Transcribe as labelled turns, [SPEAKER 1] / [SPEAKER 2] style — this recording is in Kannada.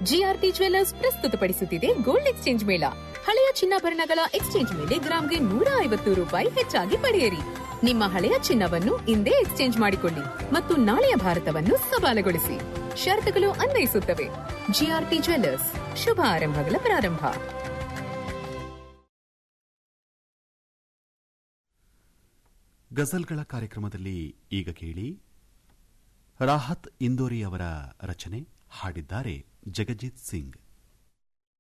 [SPEAKER 1] ಜಿಆರ್ಟಿ ಜ್ವೆಲ್ಲರ್ಸ್ ಪ್ರಸ್ತುತಪಡಿಸುತ್ತಿದೆ ಗೋಲ್ಡ್ ಎಕ್ಸ್ಚೇಂಜ್ ಮೇಳ ಹಳೆಯ ಚಿನ್ನಾಭರಣಗಳ ಎಕ್ಸ್ಚೇಂಜ್ ಮೇಲೆ ಗ್ರಾಂಗೆ ನೂರ ಐವತ್ತು ರೂಪಾಯಿ ಹೆಚ್ಚಾಗಿ ಪಡೆಯಿರಿ ನಿಮ್ಮ ಹಳೆಯ ಚಿನ್ನವನ್ನು ಇಂದೇ ಎಕ್ಸ್ಚೇಂಜ್ ಮಾಡಿಕೊಳ್ಳಿ ಮತ್ತು ನಾಳೆಯ ಭಾರತವನ್ನು ಸವಾಲುಗೊಳಿಸಿ ಷರತ್ತುಗಳು ಅನ್ವಯಿಸುತ್ತವೆ ಜಿಆರ್ಟಿ ಜ್ವೆಲ್ಲರ್ಸ್ ಶುಭ ಆರಂಭಗಳ ಪ್ರಾರಂಭ
[SPEAKER 2] ಗಜಲ್ಗಳ ಕಾರ್ಯಕ್ರಮದಲ್ಲಿ ಈಗ ಕೇಳಿ ರಾಹತ್ ಇಂದೋರಿ ಅವರ ರಚನೆ ಹಾಡಿದ್ದಾರೆ ಜಗಜಿತ್ ಸಿಂಗ್